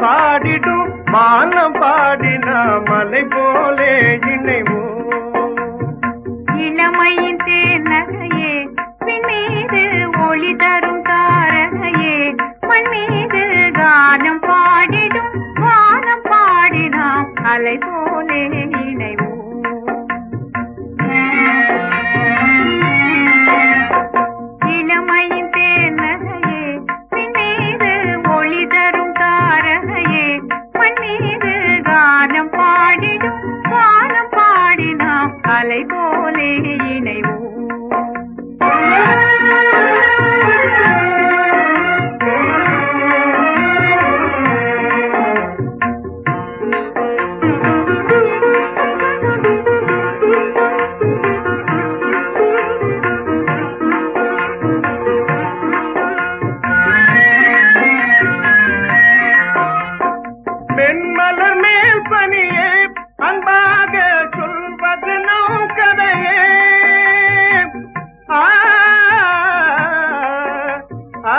பாடிடும் மானம் பாடினா மலை போலே இணைவோம் இளமையின் தேநகையே பின்மீது ஒளி தரும் தாரகையே மண் மீது கானம் பாடிடும் வானம் பாடினாம் அலை போலே இணைவோம் இளமையின் தேநகையே பின்மீது ஒளி தரும் தாரகையே மண் மீது கானம் பாடிடும் வானம் பாடினாம் அலை போலே இணைவோம் மென்மலர் மேல் பனியே அன்பாக சொல்வது நம் கதையே ஆ, ஆ,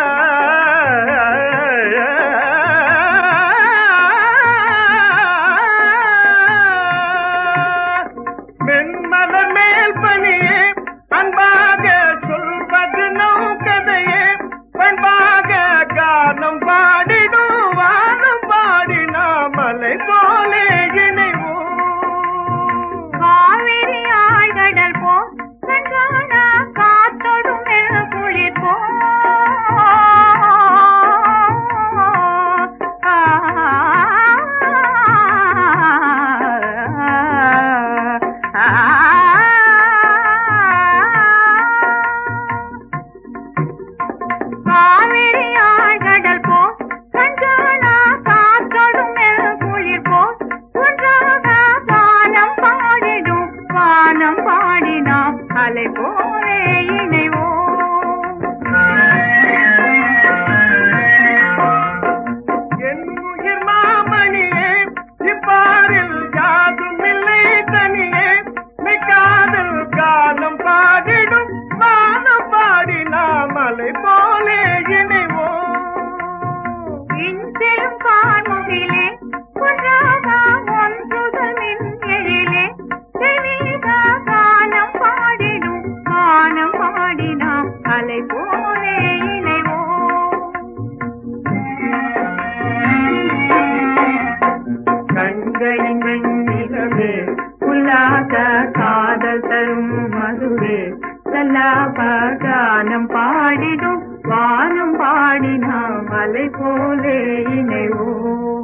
மென்மலர் மேல் பனியே அன்பாக சொல்வது நம் கதையே பண்பாக கானம் பாடிடும் வானம் பாடினா மலை போலே இணைவோம் காவிரி ஆழ்கடல் போ கண்டானா காத்தொடும் குளிர் போ காவிரி ஆழ்கடல் போ கண்டானா காத்தொடும் குளிர் போ ஒன்றாக வானம் பாடிடும் வானம் பாடினாம் அலை போலே இணைவோம் என் உயிர் மாமணியே இப்பாரில் யாதும் இல்லை தனியே மிக்காதல் காலம் பாடிடும் மானம் பாடினா மலை போலே இணைவோம் இன்செலும் கார்முகிலே ஒன்றாக ஒன்றுதல் மின் எழிலே தெய்வீக கானம் பாடிடும் கானம் பாடினாம் அலை போலே இணைவோம் கண்களின் வெண்ணிலவே உல்லாச காதல் தரும் மதுவே கானம் பாடிடும் வானம் பாடினாம் அலை போலே இணைவோம்